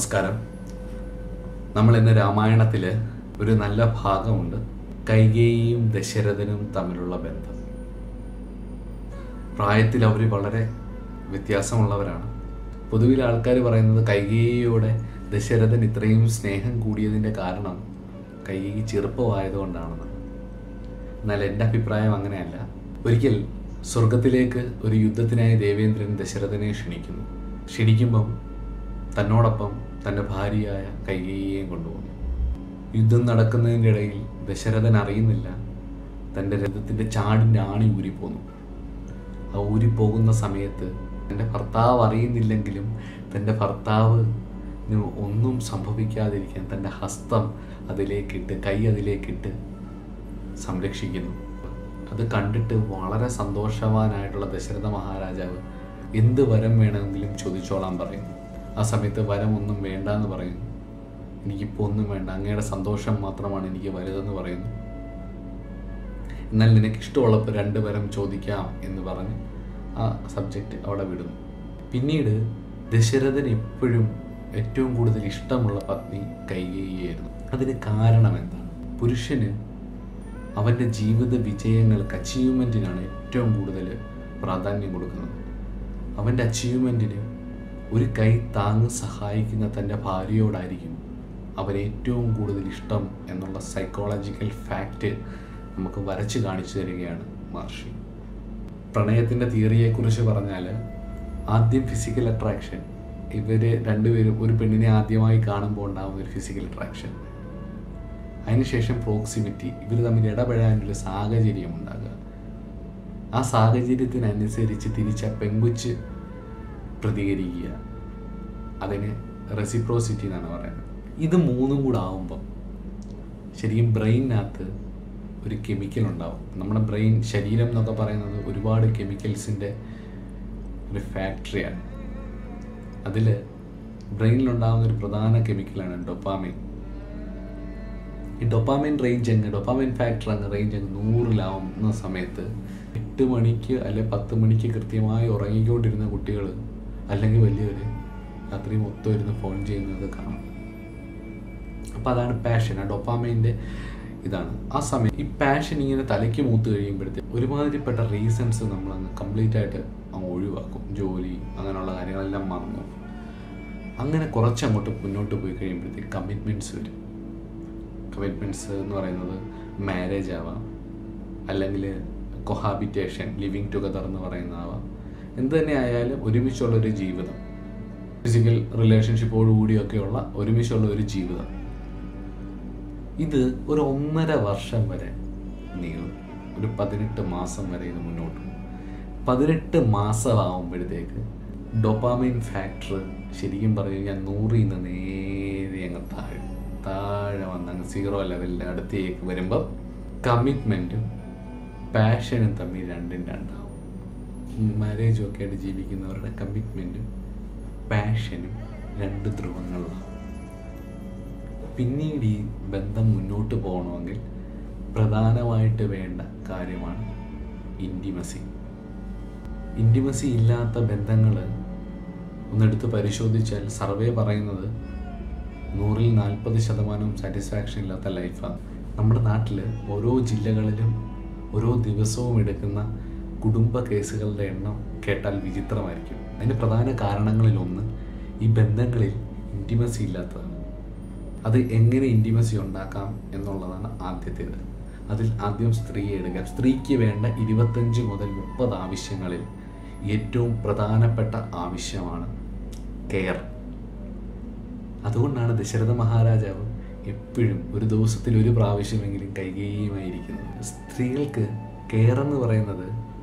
നമസ്കാരം നമ്മൾ ഇന്ന് രാമായണത്തിൽ ഒരു നല്ല ഭാഗമുണ്ട് കൈകേയിയും ദശരഥനും തമ്മിലുള്ള ബന്ധം പ്രായത്തിൽ അവർ വളരെ വ്യത്യാസമുള്ളവരാണ് പൊതുവിൽ ആൾക്കാർ പറയുന്നത് കൈകേയിയോടെ ദശരഥൻ ഇത്രയും സ്നേഹം കൂടിയതിൻ്റെ കാരണം കൈകേയി ചെറുപ്പമായതുകൊണ്ടാണെന്നാണ് എന്നാൽ എൻ്റെ അഭിപ്രായം അങ്ങനെയല്ല ഒരിക്കൽ സ്വർഗത്തിലേക്ക് ഒരു യുദ്ധത്തിനായി ദേവേന്ദ്രൻ ദശരഥനെ ക്ഷണിക്കുന്നു ക്ഷണിക്കുമ്പം തന്നോടൊപ്പം തൻ്റെ ഭാര്യയായ കൈകേയിയെയും കൊണ്ടുപോകുന്നു യുദ്ധം നടക്കുന്നതിൻ്റെ ഇടയിൽ ദശരഥൻ അറിയുന്നില്ല തൻ്റെ രഥത്തിൻ്റെ ചാടിൻ്റെ ആണി ഊരിപ്പോന്നു ആ ഊരിപ്പോകുന്ന സമയത്ത് തൻ്റെ ഭർത്താവ് അറിയുന്നില്ലെങ്കിലും തൻ്റെ ഭർത്താവ് ഒന്നും സംഭവിക്കാതിരിക്കാൻ തൻ്റെ ഹസ്തം അതിലേക്കിട്ട് കൈ അതിലേക്കിട്ട് സംരക്ഷിക്കുന്നു അത് കണ്ടിട്ട് വളരെ സന്തോഷവാനായിട്ടുള്ള ദശരഥ മഹാരാജാവ് എന്ത് വരം വേണമെങ്കിലും ചോദിച്ചോളാൻ പറയുന്നു ആ സമയത്ത് വരം ഒന്നും വേണ്ട എന്ന് പറയുന്നു എനിക്കിപ്പോൾ ഒന്നും വേണ്ട അങ്ങയുടെ സന്തോഷം മാത്രമാണ് എനിക്ക് വലുതെന്ന് പറയുന്നു എന്നാൽ നിനക്ക് ഇഷ്ടമുള്ളപ്പോൾ രണ്ട് വരം ചോദിക്കാം എന്ന് പറഞ്ഞ് ആ സബ്ജക്റ്റ് അവിടെ വിടുന്നു പിന്നീട് ദശരഥൻ എപ്പോഴും ഏറ്റവും കൂടുതൽ ഇഷ്ടമുള്ള പത്നി കൈകേയിയായിരുന്നു അതിന് കാരണം എന്താണ് പുരുഷന് അവൻ്റെ ജീവിത വിജയങ്ങൾക്ക് അച്ചീവ്മെൻറ്റിനാണ് ഏറ്റവും കൂടുതൽ പ്രാധാന്യം കൊടുക്കുന്നത് അവൻ്റെ അച്ചീവ്മെൻറ്റിന് ഒരു കൈ താങ്ങ് സഹായിക്കുന്ന തൻ്റെ ഭാര്യയോടായിരിക്കും അവൻ ഏറ്റവും കൂടുതൽ ഇഷ്ടം എന്നുള്ള സൈക്കോളജിക്കൽ ഫാക്റ്റ് നമുക്ക് വരച്ച് കാണിച്ചു തരികയാണ് മഹർഷി പ്രണയത്തിൻ്റെ തിയറിയെക്കുറിച്ച് പറഞ്ഞാൽ ആദ്യം ഫിസിക്കൽ അട്രാക്ഷൻ ഇവർ രണ്ടുപേരും ഒരു പെണ്ണിനെ ആദ്യമായി കാണുമ്പോൾ ഉണ്ടാകുന്ന ഒരു ഫിസിക്കൽ അട്രാക്ഷൻ അതിനുശേഷം പ്രോക്സിമിറ്റി ഇവർ തമ്മിൽ ഇടപെടാനൊരു സാഹചര്യം ഉണ്ടാകുക ആ സാഹചര്യത്തിനനുസരിച്ച് തിരിച്ച പെങ്കുച്ച് പ്രതികരിക്കുക അതിന് റെസിപ്രോസിറ്റി എന്നാണ് പറയുന്നത് ഇത് മൂന്നും കൂടെ ആവുമ്പം ശരിക്കും ബ്രെയിനകത്ത് ഒരു കെമിക്കൽ ഉണ്ടാവും നമ്മുടെ ബ്രെയിൻ ശരീരം എന്നൊക്കെ പറയുന്നത് ഒരുപാട് കെമിക്കൽസിൻ്റെ ഒരു ഫാക്ടറിയാണ് അതിൽ ബ്രെയിനിലുണ്ടാകുന്ന ഒരു പ്രധാന കെമിക്കലാണ് ഡൊപ്പാമിൻ ഈ ഡൊപ്പാമിൻ റേഞ്ച് അങ്ങ് ഡൊപ്പാമിൻ ഫാക്ടർ അങ്ങ് റേഞ്ച് അങ്ങ് നൂറിലാവുന്ന സമയത്ത് എട്ട് മണിക്ക് അല്ലെ പത്ത് മണിക്ക് കൃത്യമായി ഉറങ്ങിക്കൊണ്ടിരുന്ന കുട്ടികൾ അല്ലെങ്കിൽ വലിയവർ രാത്രി മൊത്തം ഇരുന്ന് ഫോൺ ചെയ്യുന്നത് കാണാം അപ്പോൾ അതാണ് പാഷൻ ആ ഡൊപ്പാമൈൻ്റെ ഇതാണ് ആ സമയം ഈ പാഷൻ ഇങ്ങനെ തലയ്ക്ക് മൂത്ത് കഴിയുമ്പോഴത്തേക്ക് ഒരുമാതിരിപ്പെട്ട റീസൺസ് നമ്മൾ അങ്ങ് കംപ്ലീറ്റ് ആയിട്ട് അങ്ങ് ഒഴിവാക്കും ജോലി അങ്ങനെയുള്ള കാര്യങ്ങളെല്ലാം മറന്നു അങ്ങനെ കുറച്ചങ്ങോട്ട് മുന്നോട്ട് പോയി കഴിയുമ്പോഴത്തേക്ക് കമ്മിറ്റ്മെൻറ്റ്സ് വരും കമ്മിറ്റ്മെൻറ്റ്സ് എന്ന് പറയുന്നത് മാരേജ് ആവാം അല്ലെങ്കിൽ കൊഹാബിറ്റേഷൻ ലിവിങ് ടുഗദർ എന്ന് പറയുന്നതാവാം എന്ത് തന്നെ ആയാലും ഒരുമിച്ചുള്ളൊരു ജീവിതം ഫിസിക്കൽ റിലേഷൻഷിപ്പോടുകൂടിയൊക്കെയുള്ള ഒരുമിച്ചുള്ള ഒരു ജീവിതം ഇത് ഒരു ഒന്നര വർഷം വരെ നീളും ഒരു പതിനെട്ട് മാസം വരെ ഇത് മുന്നോട്ട് പോകും പതിനെട്ട് മാസമാകുമ്പോഴത്തേക്ക് ഡൊപ്പാമിൻ ഫാക്ടർ ശരിക്കും പറഞ്ഞു കഴിഞ്ഞാൽ നൂറിൽ നിന്ന് നേരെ അങ്ങ് താഴെ താഴെ വന്ന് അങ്ങ് സീറോ ലെവലിൻ്റെ അടുത്തേക്ക് വരുമ്പോൾ കമ്മിറ്റ്മെൻറ്റും പാഷനും തമ്മിൽ രണ്ടും രണ്ടാവും മാരേജും ഒക്കെ ആയിട്ട് ജീവിക്കുന്നവരുടെ കമ്മിറ്റ്മെൻറ്റും പാഷനും രണ്ട് ധ്രുവങ്ങളിലാണ് പിന്നീട് ഈ ബന്ധം മുന്നോട്ട് പോകണമെങ്കിൽ പ്രധാനമായിട്ട് വേണ്ട കാര്യമാണ് ഇൻറ്റിമസി ഇൻറ്റിമസി ഇല്ലാത്ത ബന്ധങ്ങൾ ഒന്നെടുത്ത് പരിശോധിച്ചാൽ സർവേ പറയുന്നത് നൂറിൽ നാൽപ്പത് ശതമാനം സാറ്റിസ്ഫാക്ഷൻ ഇല്ലാത്ത ലൈഫാണ് നമ്മുടെ നാട്ടിൽ ഓരോ ജില്ലകളിലും ഓരോ ദിവസവും എടുക്കുന്ന കുടുംബ കേസുകളുടെ എണ്ണം കേട്ടാൽ വിചിത്രമായിരിക്കും അതിന് പ്രധാന കാരണങ്ങളിലൊന്ന് ഈ ബന്ധങ്ങളിൽ ഇൻറ്റിമസി ഇല്ലാത്തതാണ് അത് എങ്ങനെ ഇൻറ്റിമസി ഉണ്ടാക്കാം എന്നുള്ളതാണ് ആദ്യത്തേത് അതിൽ ആദ്യം സ്ത്രീയെ എടുക്കാം സ്ത്രീക്ക് വേണ്ട ഇരുപത്തഞ്ച് മുതൽ മുപ്പത് ആവശ്യങ്ങളിൽ ഏറ്റവും പ്രധാനപ്പെട്ട ആവശ്യമാണ് കെയർ അതുകൊണ്ടാണ് ദശരഥ മഹാരാജാവ് എപ്പോഴും ഒരു ദിവസത്തിൽ ഒരു പ്രാവശ്യമെങ്കിലും കൈകേയുമായിരിക്കുന്നത് സ്ത്രീകൾക്ക് കെയർ എന്ന് പറയുന്നത്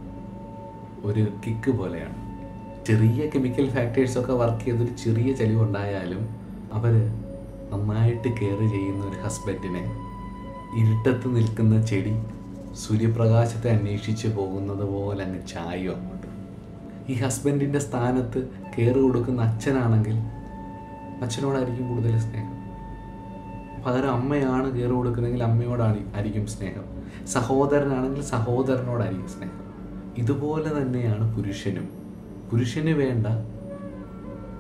ഒരു കിക്ക് പോലെയാണ് ചെറിയ കെമിക്കൽ ഫാക്ടേഴ്സൊക്കെ വർക്ക് ചെയ്തൊരു ചെറിയ ചെലവുണ്ടായാലും അവർ നന്നായിട്ട് കെയർ ചെയ്യുന്ന ഒരു ഹസ്ബൻഡിനെ ഇരുട്ടത്ത് നിൽക്കുന്ന ചെടി സൂര്യപ്രകാശത്തെ അന്വേഷിച്ച് പോകുന്നത് പോലെ അങ്ങ് ചായും അങ്ങോട്ട് ഈ ഹസ്ബൻഡിൻ്റെ സ്ഥാനത്ത് കെയർ കൊടുക്കുന്ന അച്ഛനാണെങ്കിൽ അച്ഛനോടായിരിക്കും കൂടുതൽ സ്നേഹം പകരം അമ്മയാണ് കെയർ കൊടുക്കുന്നതെങ്കിൽ അമ്മയോടാണ് ആയിരിക്കും സ്നേഹം സഹോദരനാണെങ്കിൽ സഹോദരനോടായിരിക്കും സ്നേഹം ഇതുപോലെ തന്നെയാണ് പുരുഷനും പുരുഷന് വേണ്ട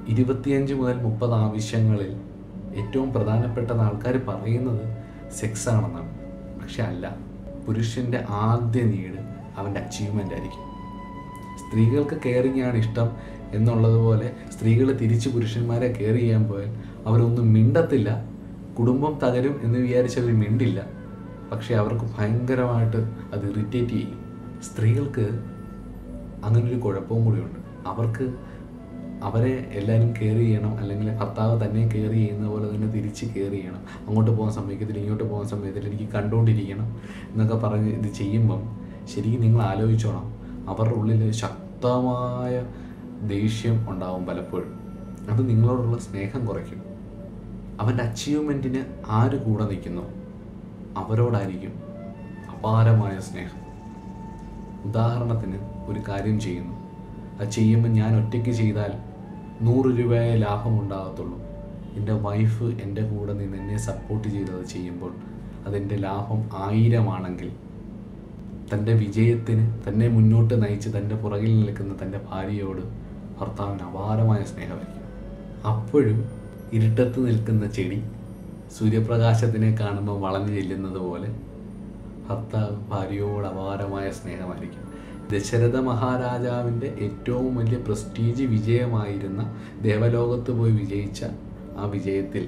ഇരുപത്തിയഞ്ച് മുതൽ മുപ്പത് ആവശ്യങ്ങളിൽ ഏറ്റവും പ്രധാനപ്പെട്ട ആൾക്കാർ പറയുന്നത് സെക്സ് ആണെന്നാണ് പക്ഷെ അല്ല പുരുഷൻ്റെ ആദ്യ നീഡ് അവൻ്റെ അച്ചീവ്മെൻ്റ് ആയിരിക്കും സ്ത്രീകൾക്ക് കെയറിങ് ആണ് ഇഷ്ടം എന്നുള്ളതുപോലെ സ്ത്രീകൾ തിരിച്ച് പുരുഷന്മാരെ കെയർ ചെയ്യാൻ പോയാൽ അവരൊന്നും മിണ്ടത്തില്ല കുടുംബം തകരും എന്ന് വിചാരിച്ച് അവർ മിണ്ടില്ല പക്ഷേ അവർക്ക് ഭയങ്കരമായിട്ട് അത് ഇറിറ്റേറ്റ് ചെയ്യും സ്ത്രീകൾക്ക് അങ്ങനൊരു കുഴപ്പവും കൂടിയുണ്ട് അവർക്ക് അവരെ എല്ലാവരും കെയർ ചെയ്യണം അല്ലെങ്കിൽ ഭർത്താവ് തന്നെ കെയർ ചെയ്യുന്ന പോലെ തന്നെ തിരിച്ച് കെയർ ചെയ്യണം അങ്ങോട്ട് പോകാൻ സമയത്തില്ല ഇങ്ങോട്ട് പോകാൻ സമയത്തില്ല എനിക്ക് കണ്ടുകൊണ്ടിരിക്കണം എന്നൊക്കെ പറഞ്ഞ് ഇത് ചെയ്യുമ്പം ശരിക്കും നിങ്ങൾ ആലോചിച്ചോണം അവരുടെ ഉള്ളിൽ ശക്തമായ ദേഷ്യം ഉണ്ടാവും പലപ്പോഴും അത് നിങ്ങളോടുള്ള സ്നേഹം കുറയ്ക്കും അവൻ്റെ അച്ചീവ്മെൻറ്റിന് ആര് കൂടെ നിൽക്കുന്നു അവരോടായിരിക്കും അപാരമായ സ്നേഹം ഉദാഹരണത്തിന് ഒരു കാര്യം ചെയ്യുന്നു അത് ചെയ്യുമ്പോൾ ഞാൻ ഒറ്റയ്ക്ക് ചെയ്താൽ നൂറ് രൂപയെ ലാഭം ഉണ്ടാകത്തുള്ളൂ എൻ്റെ വൈഫ് എൻ്റെ കൂടെ നിന്ന് എന്നെ സപ്പോർട്ട് ചെയ്തത് ചെയ്യുമ്പോൾ അതിൻ്റെ ലാഭം ആയിരമാണെങ്കിൽ തൻ്റെ വിജയത്തിന് തന്നെ മുന്നോട്ട് നയിച്ച് തൻ്റെ പുറകിൽ നിൽക്കുന്ന തൻ്റെ ഭാര്യയോട് ഭർത്താവിന് അപാരമായ സ്നേഹമായിരിക്കും അപ്പോഴും ഇരുട്ടത്ത് നിൽക്കുന്ന ചെടി സൂര്യപ്രകാശത്തിനെ കാണുമ്പോൾ വളഞ്ഞു ചെല്ലുന്നത് പോലെ ഭർത്താവ് ഭാര്യയോട് അപാരമായ സ്നേഹമായിരിക്കും ദശരഥ മഹാരാജാവിൻ്റെ ഏറ്റവും വലിയ പ്രസ്റ്റീജ് വിജയമായിരുന്ന ദേവലോകത്ത് പോയി വിജയിച്ച ആ വിജയത്തിൽ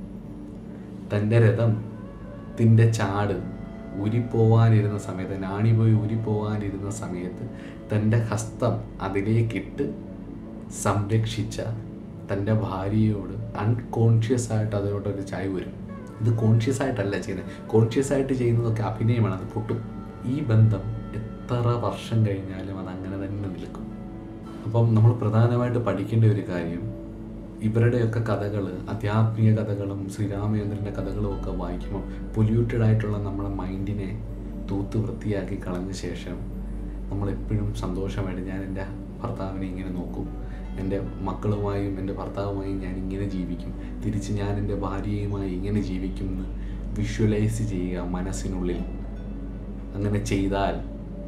തൻ്റെ രഥം തിൻ്റെ ചാട് ഊരിപ്പോവാനിരുന്ന സമയത്ത് നാണി പോയി ഊരിപ്പോവാനിരുന്ന സമയത്ത് തൻ്റെ ഹസ്തം അതിലേക്കിട്ട് സംരക്ഷിച്ച തൻ്റെ ഭാര്യയോട് അൺകോൺഷ്യസ് ആയിട്ട് അതിലോട്ടൊരു ചായ വരും ഇത് കോൺഷ്യസ് ആയിട്ടല്ല ചെയ്യുന്നത് കോൺഷ്യസ് ആയിട്ട് ചെയ്യുന്നതൊക്കെ അഭിനയമാണ് അത് പൊട്ടും ഈ ബന്ധം എത്ര വർഷം കഴിഞ്ഞാലും അത് അങ്ങനെ തന്നെ നിൽക്കും അപ്പം നമ്മൾ പ്രധാനമായിട്ട് പഠിക്കേണ്ട ഒരു കാര്യം ഇവരുടെയൊക്കെ കഥകൾ ആധ്യാത്മിക കഥകളും ശ്രീരാമചന്ദ്രൻ്റെ കഥകളും ഒക്കെ വായിക്കുമ്പോൾ പൊല്യൂട്ടഡ് ആയിട്ടുള്ള നമ്മുടെ മൈൻഡിനെ തൂത്ത് വൃത്തിയാക്കി കളഞ്ഞ ശേഷം നമ്മളെപ്പോഴും സന്തോഷമായിട്ട് ഞാൻ എൻ്റെ ഭർത്താവിനെ ഇങ്ങനെ നോക്കും എൻ്റെ മക്കളുമായും എൻ്റെ ഭർത്താവുമായും ഞാൻ ഇങ്ങനെ ജീവിക്കും തിരിച്ച് ഞാൻ എൻ്റെ ഭാര്യയുമായി ഇങ്ങനെ ജീവിക്കും എന്ന് വിഷ്വലൈസ് ചെയ്യുക മനസ്സിനുള്ളിൽ അങ്ങനെ ചെയ്താൽ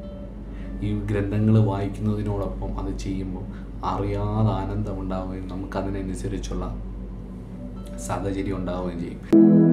ഈ ഗ്രന്ഥങ്ങൾ വായിക്കുന്നതിനോടൊപ്പം അത് ചെയ്യുമ്പോൾ അറിയാതെ ആനന്ദം ഉണ്ടാവുകയും നമുക്കതിനനുസരിച്ചുള്ള സാഹചര്യം ഉണ്ടാവുകയും ചെയ്യും